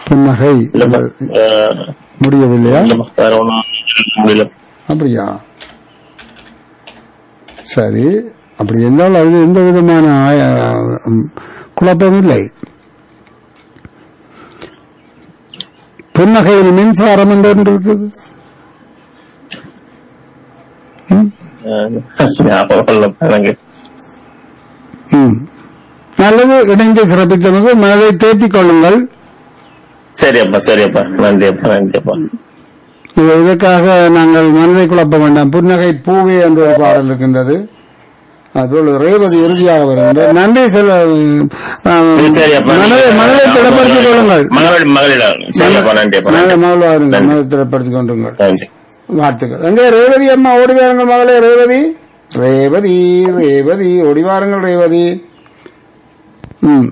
புன்னகை இல்லப்பா அஹ், முடியவில்லையா இல்லப்பா வேற ஒண்ணும் முடியல அப்படியா சரி அப்படி என்றால் அது எந்த விதமான ஆய- ம், குழப்பமும் இல்லை புன்னகையில் மின்சாரம் என்று ஒன்று இருக்குது ம், அஹ், ஞாபகம் இல்லப்பா எனக்கு ம். நல்லது இணைந்து சிறப்பித்தவங்க மனதை தேற்றிக் கொள்ளுங்கள் சரியப்பா சரியப்பா நன்றியப்பா நன்றியப்பா இது இதற்காக நாங்கள் மனதை குழப்ப வேண்டாம் புன்னகை பூவே என்ற ஒரு பாடல் இருக்கின்றது அதுபோல் ரேவதி இறுதியாக வருகின்றது நன்றி சொல்ல சரியப்பா மனதை மனதை திடப்படுத்திக் கொள்ளுங்கள் மகளிர் மகளிர் சரியப்பா நன்றியப்பா மனதை நன்றி. மகள் வாருங்கள் நன்றி. மனதை திடப்படுத்திக் கொண்டுங்கள் நன்றி வாழ்த்துக்கள் எங்கே ரேவதி அம்மா ஓடி வாருங்கள் மகளே ரேவதி ரேவதி ரேவதி ஓடி வாருங்கள் ரேவதி ம்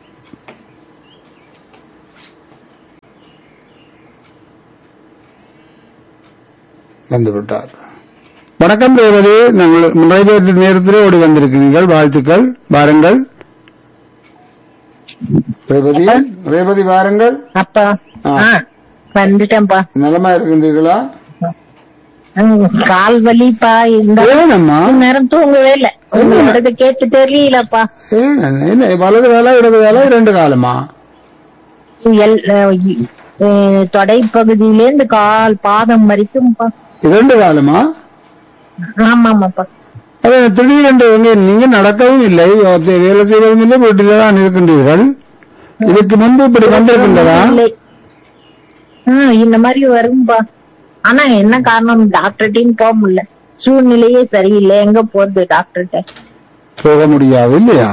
வந்து விட்டார் வணக்கம் ரேவதி நாங்கள் நிறைவேற்று நேரத்திலே ஓடி வந்திருக்கிறீர்கள் வாழ்த்துக்கள் வாருங்கள் ரேவதி ரேவதி வாருங்கள் அப்பா ஆ. ஆ, வந்துட்டேன்ப்பா நலமா இருக்கின்றீர்களா ம், கால் வலிப்பா இந்த ஏனம்மா நேரம் தூங்கவே இல்ல உங்களோடது கேட்டு தெரியலப்பா ஏன் என்ன வலது காலா இடது காலா ரெண்டு காலமா எல் அஹ், தொடை பகுதியிலேருந்து கால் பாதம் வரைக்கும்ப்பா இரண்டு காலமா ஆமாமாப்பா அது திடீரென்று வந்து நீங்க நடக்கவும் இல்லை ஒருத்தர் வேலை செய்வதும் இல்லை வீட்டில தான் இருக்கின்றீர்கள் இதுக்கு முன்பு இப்படி வந்திருக்கின்றதா இல்லை. ஆ, இந்த மாதிரி வரும்பா ஆனா என்ன காரணம் டாக்டர்கிட்டயும் போக முடியல சூழ்நிலையே சரியில்லை எங்க போறது டாக்டர்கிட்ட போக முடியாது இல்லையா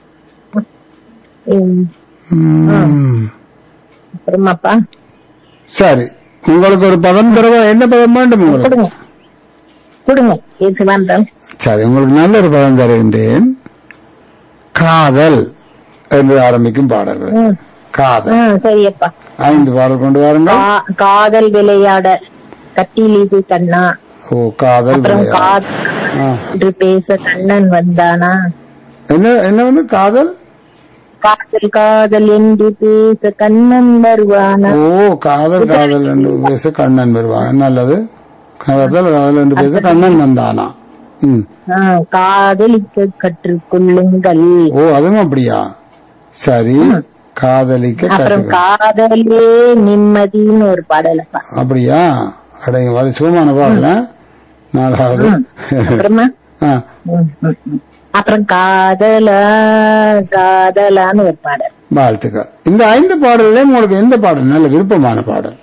ம், ம். அப்புறமாப்பா சரி உங்களுக்கு ஒரு பதம் தருவா என்ன பதம் வேண்டும் உங்களுக்கு கொடுங்க கொடுங்க எது வந்தாலும் சரி உங்களுக்கு நல்ல ஒரு பதம் தருகின்றேன் காதல் என்று ஆரம்பிக்கும் பாடல்கள் ம். காதல் ஆ, சரியப்பா ஐந்து பாடல் கொண்டு வாருங்கள் கா- காதல் விளையாட கட்டில் இது கண்ணா ஓ காதல் அப்புறம் விளையாட்டு. காதல் ஆ. என்று பேச கண்ணன் வந்தானா என்ன என்ன வந்து காதல் காதல் காதல் என்று பேச கண்ணன் வருவானா ஓ காதல் காதல் என்று பேச கண்ணன் வருவான் நல்லது காதல் காதல் என்று பேச கண்ணன் வந்தானா ம் ஆ, காதலிக்க கற்றுக்கொள்ளுங்கள் ஓ அதுவும் அப்படியா சரி காதலிக்க அப்புறம் கற்றுக்க காதலே நிம்மதின்னு ஒரு பாடலப்பா அப்படியா அடைங்க வரி சுகமான பாடல நாலாவது அப்புறமா ஆ, ம், ம், ம். அப்புறம் காதலா காதலான்னு ஒரு பாடல் வாழ்த்துக்கள் இந்த ஐந்து பாடல்ல உங்களுக்கு எந்த பாடல் நல்ல விருப்பமான பாடல்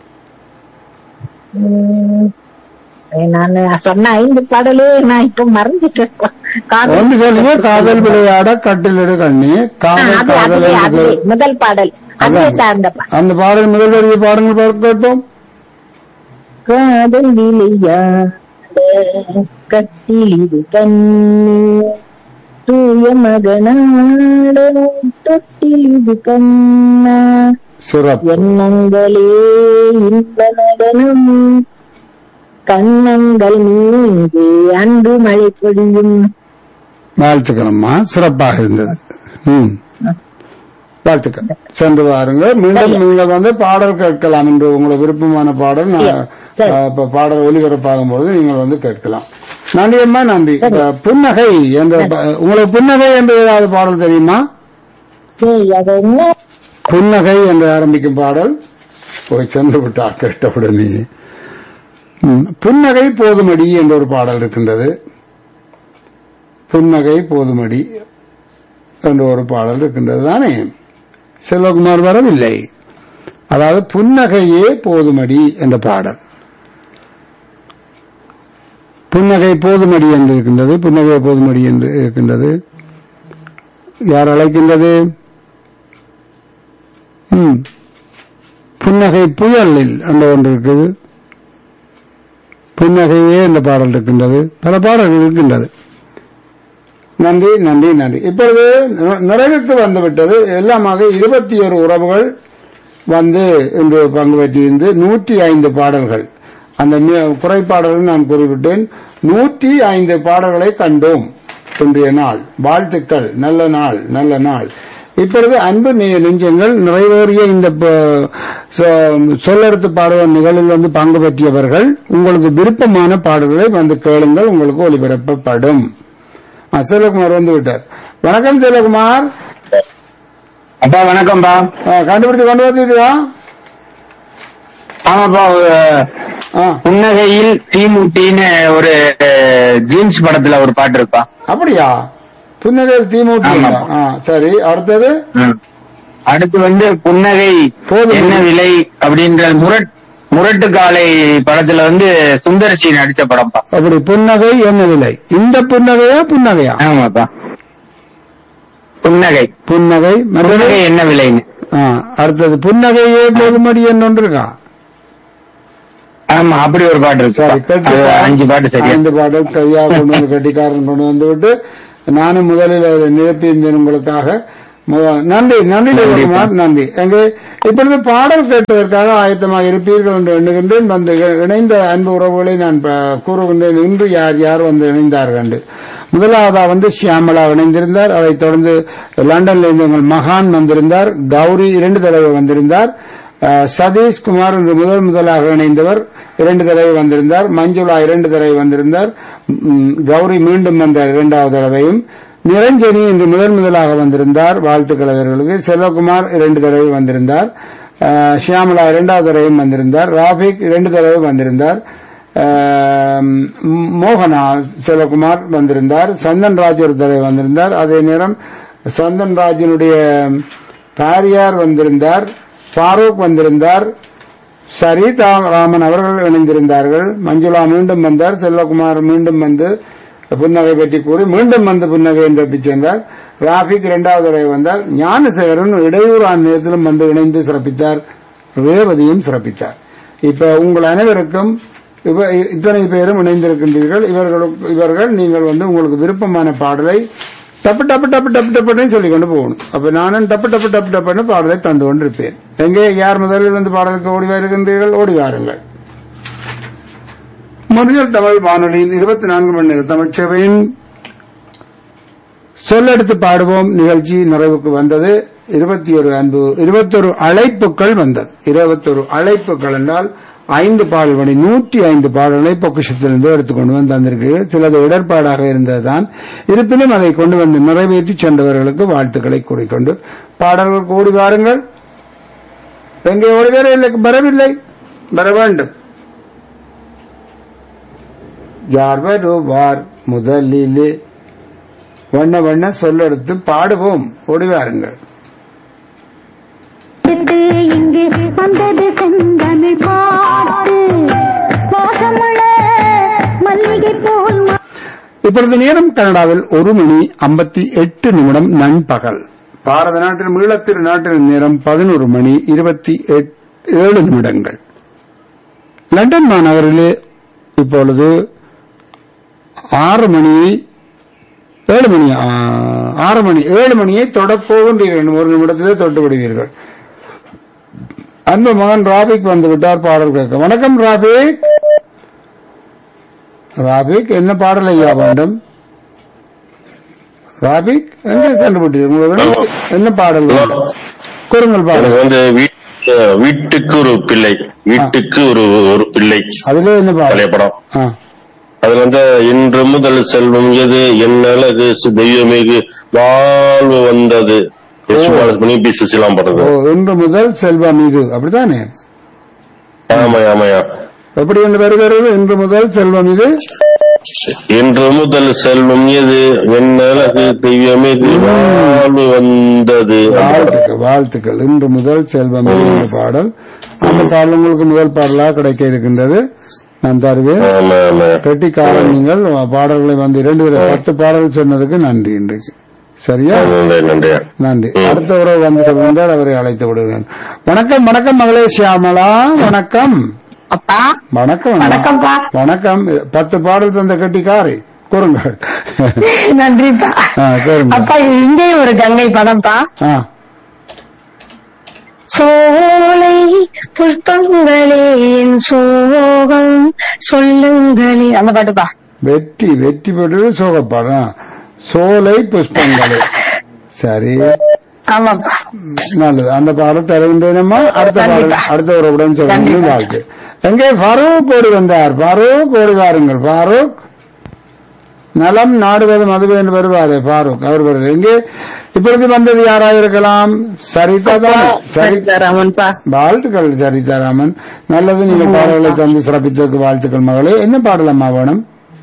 ம், நான் சொன்ன ஐந்து பாடலே நான் இப்ப மறந்துட்டேன் காதல் ஒன்று சொல்லுங்க காதல் விளையாட கட்டிலிடு கண்ணி ஆ, காதல் அது காதல் அதுவே என்று அதுவே சொல்- முதல் பாடல் அதே அதான். தாண்டப்பா அந்த பாடல் முதல் வரியை பாடுங்கள் பார்க்க கேட்போம் காதல் விளையாட கட்டில் இது கண்ணி தூய மகனாட தொட்டில் இது கண்ணா சிறப்பு எண்ணங்களே இன்ப நடனம் கண்ணங்கள் மீது அன்பு மழை பொழியும் வாழ்த்துக்கள்மா சிறப்பாக இருந்தது ம் வாழ்த்துக்கள் சென்று வாருங்கள் மீண்டும் நீங்கள் வந்து பாடல் கேட்கலாம் என்று உங்களுக்கு விருப்பமான பாடல் நான், சரி. அஹ், இப்ப பாடல் ஒலிபரப்பாகும் பொழுது நீங்கள் வந்து கேட்கலாம் நன்றி அம்மா நன்றி இப்ப புன்னகை என்ற ப- உங்களுக்கு புன்னகை என்று ஏதாவது பாடல் தெரியுமா ஏய், அது என்ன புன்னகை என்று ஆரம்பிக்கும் பாடல் போய் சென்று விட்டார் கேட்டவுடனே ம், புன்னகை போதுமடி என்ற ஒரு பாடல் இருக்கின்றது புன்னகை போதுமடி என்ற ஒரு பாடல் இருக்கின்றது தானே செல்வகுமார் வரவில்லை அதாவது புன்னகையே போதுமடி என்ற பாடல் புன்னகை போதுமடி என்று இருக்கின்றது புன்னகை போதுமடி என்று இருக்கின்றது யார் அழைக்கின்றது ம். புன்னகை புயலில் என்ற ஒன்று இருக்குது புன்னகையே என்ற பாடல் இருக்கின்றது பல பாடல்கள் இருக்கின்றது நன்றி நன்றி நன்றி இப்பொழுது நி- நிறைவுக்கு வந்துவிட்டது எல்லாமாக இருபத்தி ஒரு உறவுகள் வந்து இன்று பங்கு பெற்றிருந்து நூற்றி ஐந்து பாடல்கள் அந்த நி- குறைபாடல்கள் நான் குறிப்பிட்டேன் நூற்றி ஐந்து பாடல்களை கண்டோம் இன்றைய நாள் வாழ்த்துக்கள் நல்ல நாள் நல்ல நாள் இப்பொழுது அன்பு நெ- நெஞ்சங்கள் நிறைவேறிய இந்த ப- சொ- சொல்லெடுத்து பாடுவோம் நிகழ்வில் வந்து பங்கு பெற்றியவர்கள் உங்களுக்கு விருப்பமான பாடல்களை வந்து கேளுங்கள் உங்களுக்கு ஒளிபரப்பப்படும் ஆ, செல்வகுமார் வந்து விட்டார் வணக்கம் செல்வகுமார் அப்பா வணக்கம்ப்பா ஆ, கண்டுபிடிச்சு கொண்டு வந்துருக்கா ஆமாப்பா ஒரு ஆ புன்னகையில் தீமூட்டின்னு ஒரு ஜீன்ஸ் படத்துல ஒரு பாட்டு இருப்பா அப்படியா புன்னகையில் தீமூட்டி ஆமாப்பா. ஆ சரி அடுத்தது அடுத்து வந்து புன்னகை போதும். என்ன விலை அப்படின்ற முரட் முரட்டு காலை படத்துல வந்து சுந்தரசி நடிச்ச படம்ப்பா அப்படி புன்னகை என்ன விலை இந்த புன்னகையா புன்னகையா ஆமாப்பா புன்னகை புன்னகை மற்றது புன்னகை என்ன விலைன்னு ஆ, அடுத்தது புன்னகையே போதுமடி என்று ஒன்று இருக்கா ஆமா அப்படி ஒரு பாட்டு இருக்கு சரி கட்டி அது அஞ்சு பாட்டு சரியா ஐந்து பாட்டு கையா கொண்டு வந்து கட்டிக்காரன் கொண்டு வந்து விட்டு நானும் முதலில் அதை நிரப்பியிருந்தேன் உங்களுக்காக மு- நன்றி நன்றி தேவகுமார் நன்றி எங்கே இப்பொழுது பாடல் கேட்பதற்காக ஆயத்தமாக இருப்பீர்கள் என்று எண்ணுகின்றேன் வந்து இணைந்த அன்பு உறவுகளை நான் ப- கூறுகின்றேன் இன்று யார் யார் வந்து இணைந்தார்கள் என்று முதலாவதா வந்து ஷியாமலா இணைந்திருந்தார் அதைத் தொடர்ந்து லண்டன்ல இருந்து எங்கள் மகான் வந்திருந்தார் கௌரி இரண்டு தடவை வந்திருந்தார் அஹ், சதீஷ் குமார் என்று முதல் முதலாக இணைந்தவர் இரண்டு தடவை வந்திருந்தார் மஞ்சுளா இரண்டு தடவை வந்திருந்தார் ம், கௌரி மீண்டும் வந்தார் இரண்டாவது தடவையும் நிரஞ்சனி இன்று முதல் முதலாக வந்திருந்தார் வாழ்த்துக்கள் அவர்களுக்கு செல்வகுமார் இரண்டு தடவை வந்திருந்தார் அஹ், ஷியாமலா இரண்டாவது தடவையும் வந்திருந்தார் ராபிக் இரண்டு தடவை வந்திருந்தார் அஹ், ம், மோகனா செல்வகுமார் வந்திருந்தார் சந்தன் ராஜ் ஒரு தடவை வந்திருந்தார் அதே நேரம் சந்தன் ராஜினுடைய பாரியார் வந்திருந்தார் ஃபாரூக் வந்திருந்தார் சரிதா ராமன் அவர்கள் இணைந்திருந்தார்கள் மஞ்சுளா மீண்டும் வந்தார் செல்வகுமார் மீண்டும் வந்து புன்னகை பற்றி கூறி மீண்டும் வந்து புன்னகை என்று சென்றார் ராபிக் இரண்டாவது தடவை வந்தார் ஞானசேகரன் இடையூறான் நேரத்திலும் வந்து இணைந்து சிறப்பித்தார் ரேவதியும் சிறப்பித்தார் இப்ப உங்கள் அனைவருக்கும் இவ- இத்தனை பேரும் இணைந்திருக்கின்றீர்கள் இவர்களுக்கு இவர்கள் நீங்கள் வந்து உங்களுக்கு விருப்பமான பாடலை டப்பு டப்பு டப்பு டப்பு டப்புன்னு சொல்லிக் கொண்டு போகணும் அப்ப நானும் டப்பு டப்பு டப்பு டப்புன்னு பாடலை தந்து கொண்டிருப்பேன் எங்கே யார் முதலில் வந்து பாடலுக்கு ஓடி வருகின்றீர்கள் ஓடி வாருங்கள் முறையல் தமிழ் வானொலியின் இருபத்தி நான்கு மணி நேர தமிழ் சேவையின் சொல்லெடுத்து பாடுவோம் நிகழ்ச்சி நிறைவுக்கு வந்தது இருபத்தி ஒரு அன்பு இருபத்தொரு அழைப்புகள் வந்தது இருபத்தொரு அழைப்புகள் என்றால் ஐந்து பாடல்களை நூற்றி ஐந்து பாடல்களை பொக்கிஷத்திலிருந்து எடுத்துக்கொண்டு வந்து தந்திருக்கிறீர்கள் சிலது இடர்பாடாக இருந்ததுதான் இருப்பினும் அதை கொண்டு வந்து நிறைவேற்றி சென்றவர்களுக்கு வாழ்த்துக்களை கூறிக்கொண்டு பாடல்கள் கூடி வாருங்கள் எங்கே ஓடி வரவில்லை வரவில்லை வர வேண்டும் யார் வருவார் முதலிலே வண்ண வண்ண சொல்லெடுத்து பாடுவோம் ஓடி வாருங்கள் விட்டு இங்கு வந்தது செந்தமிழ் பாட்டு மோசமுள்ள மல்லிகை போல் ம- இப்பொழுது நேரம் கனடாவில் ஒரு மணி ஐம்பத்தி எட்டு நிமிடம் நண்பகல் பாரத நாட்டில் ஈழத்திரு நாட்டில் நேரம் பதினோரு மணி இருபத்தி ஏழு நிமிடங்கள் லண்டன் மாநகரிலே இப்பொழுது ஆறு மணி ஏழு மணி ஆ, ஆறு மணி ஏழு மணியை தொடப் போகின்றீர்கள் ஒரு நிமிடத்திலே தொட்டு விடுவீர்கள் அன்பு மகன் ராபிக் வந்து விட்டார் பாடல் கேட்க வணக்கம் ராபிக் ராபிக் என்ன பாடல் ஐயா வேண்டும் ராபிக் எங்க சென்று விட்டீர்கள் உங்களுக்கு என்ன பாடல் வேண்டும் கூறுங்கள் பாடல் எனக்கு வந்து வீட்டு வீட்டுக்கு ஒரு பிள்ளை வீட்டுக்கு ஒரு ஒரு பிள்ளை அதுல என்ன பழைய பாடல் படம் ஆ. அதுல வந்து இன்று முதல் செல்வம் எது என்ன அழகு தெய்வமிகு வாழ்வு வந்தது எஸ் பாலசுமணி பி சுசிலாம் ஓ படுறது இன்று முதல் செல்வம் இது அப்படித்தானே ஆமாயா ஆமாயா எப்படி என்று வருகிறது இன்று முதல் செல்வம் இது இன்று முதல் செல்வம் எது என்ன அழகு தெய்வமிகு வாழ்வு வந்தது அந்த படம். வாழ்த்துக்கள் வாழ்த்துக்கள் இன்று முதல் செல்வம் இது என்ற பாடல் அந்த பாடல் உங்களுக்கு முதல் பாடலாக கிடைக்க இருக்கின்றது நான் தருவேன் ஆமா ஆமா கெட்டிக்காரன் நீங்கள் பாடல்களை வந்து இரண்டு தடவை பத்து பாடல் சொன்னதுக்கு நன்றி இன்றைக்கு சரியா நன்றி நன்றியா நன்றி அடுத்த உறவு வந்து சொல்கின்றார் அவரை அழைத்து விடுகிறேன் வணக்கம் வணக்கம் மகளே சியாமலா வணக்கம் அப்பா வணக்கம் அண்ணா. வணக்கம்ப்பா. வணக்கம் பத்து பாடல் தந்த கெட்டிக்காரி கூறுங்கள் நன்றிப்பா ஆ, கூறுங்க அப்பா இங்கேயும் ஒரு கங்கை படம்ப்பா ஆ சோலை புஷ்பங்களே என் சோகம் சொல்லுங்களே அந்த பாட்டுப்பா வெற்றி வெற்றி பெற்றது சோகப்பாடம் சோலை புஷ்பங்களே சரி ஆமாப்பா நல்லது அந்த பாடல் தருகின்றேனம்மா அடுத்த பாடல் கண்டிப்பா. அடுத்த உறவுடன் சொல்லுங்கள் வாழ்க்கை எங்கே ஃபரூக் ஓடி வந்தார் ஃபரூக் ஓடி வாருங்கள் ஃபாரூக் நலம் நாடுவது மதுவை என்று வருவாரு ஃபாரூக் அவர் வருவார் எங்கே இப்பொழுது வந்தது யாராக இருக்கலாம் சரிதா தான் சரி சரிதாராமன்பா வாழ்த்துக்கள் சரிதாராமன் நல்லது நீங்கள் பாடல்களை தந்து சிறப்பித்ததற்கு வாழ்த்துக்கள் மகளே என்ன பாடல் அம்மா வேணும்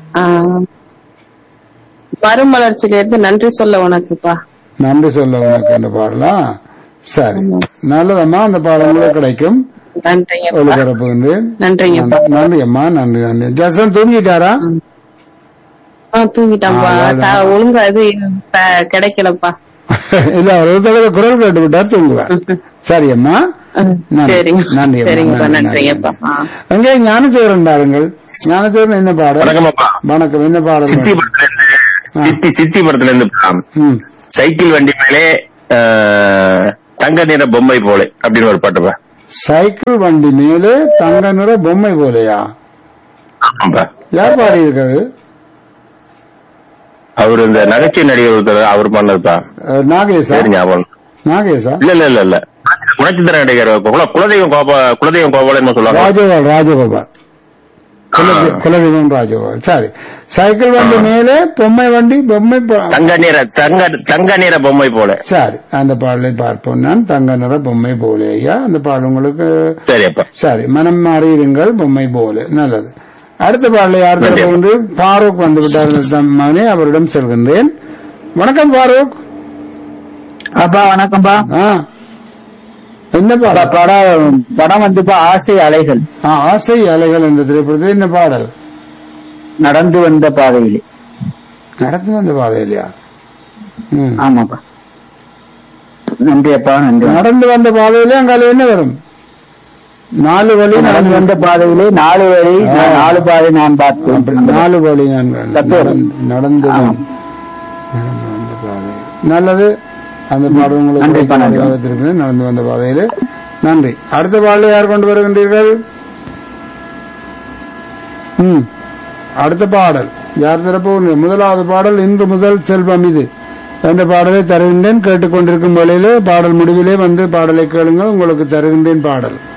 மறுமலர்ச்சியில இருந்து நன்றி சொல்ல உனக்குப்பா நன்றி சொல்ல உனக்கு அந்த பாடலா சரி நல்லதம்மா அந்த பாடல் உங்களுக்கு கிடைக்கும் நன்றிங்கப்பா ஒளிபரப்புகின்றேன் நன்றிங்கப்பா நன்றி அம்மா நன்றி நன்றி ஜசன் தூங்கிட்டாரா ஆ, தூங்கிட்டான்பா ஆ, அதான். த- ஒழுங்கா இது த- கிடைக்கலப்பா இல்ல ஒரு தடவை குரல் கேட்டு விட்டா தூங்குவார் சரி அம்மா நன்றி. சரிங்க நன்றி அம்மா, சரிங்கப்பா நன்றி, நன்றிங்கப்பா ஆ. அங்கே ஞானச்சேகரன் பாருங்கள் ஞானச்சேகரன் என்ன பாடல் வணக்கம்ப்பா வணக்கம் என்ன பாடல் சித்தி வேணும்? படத்துல இருந்து சித்தி சித்தி படத்துல இருந்து படம். ம். சைக்கிள் வண்டி மேலே ஆஹ், தங்க நிற பொம்மை போல அப்படின்னு ஒரு பாட்டுப்பா சைக்கிள் வண்டி மேலே தங்க நிற பொம்மை போலையா ஆமாப்பா யார் பாடி இருக்கிறது அவர் இந்த நகைச்சுவை நடிகர் ஒருத்தர் அவர் பண்ணதுப்பா அஹ், நாகேஷா சரி ஞாபகம் நாகேஷா இல்ல இல்ல இல்ல இல்ல குணச்சித்திர நடிகர் குல குலதெய்வம் கோபா குலதெய்வம் கோபாலன்னு சொல்லுவாங்க ராஜகோபால் ராஜகோபால் குலதெய்- குலதெய்வம் ராஜகோபால் சரி சைக்கிள் வண்டி மேலே பொம்மை வண்டி பொம்மை பொ- தங்க நிற தங்க தங்க நிற பொம்மை போல சரி அந்த பாடலை பார்ப்போம் நான் தங்க நிற பொம்மை போலே ஐயா அந்த பாடல் உங்களுக்கு சரி அப்பா சரி மனம் மாறியிருங்கள் பொம்மை போல நல்லது அடுத்த பாடலை யார் தரப்பு வந்து ஃபாரூக் வந்து விட்டார் மகனே அவரிடம் செல்கின்றேன் வணக்கம் ஃபாரூக் அப்பா வணக்கம்ப்பா ஆ என்ன அப்பா, பாடல் படம் படம் வந்துப்பா ஆசை அலைகள் ஆ, ஆசை அலைகள் என்ற திரைப்படத்தில் என்ன பாடல் நடந்து வந்த பாதையிலே நடந்து வந்த பாதை இல்லையா ம். ஆமாப்பா நன்றி அப்பா நன்றி நடந்து வந்த பாதையிலே அங்கால என்ன வரும் நாலு வழி நடந்து நடந்து வந்த பாதையிலே நாலு வழி நான் நாலு பாதை நான் பார்த்தேன் நாலு வழி நான் தப்பு. நடந்து- நடந்து ஆமாம். நடந்து வந்த பாதை. நல்லது அந்த பாடல் உங்களுக்கு நன்றிப்பா, நன்றி. ஞாபகத்திற்கு நடந்து வந்த பாதையிலே நன்றி அடுத்த பாடலை யார் கொண்டு வருகின்றீர்கள் ம் அடுத்த பாடல் யார் தரப்பு முதலாவது பாடல் இன்று முதல் செல்வம் இது என்ற பாடலை தருகின்றேன் கேட்டுக்கொண்டிருக்கும் வேளையிலே பாடல் முடிவிலே வந்து பாடலை கேளுங்கள் உங்களுக்கு தருகின்றேன் பாடல்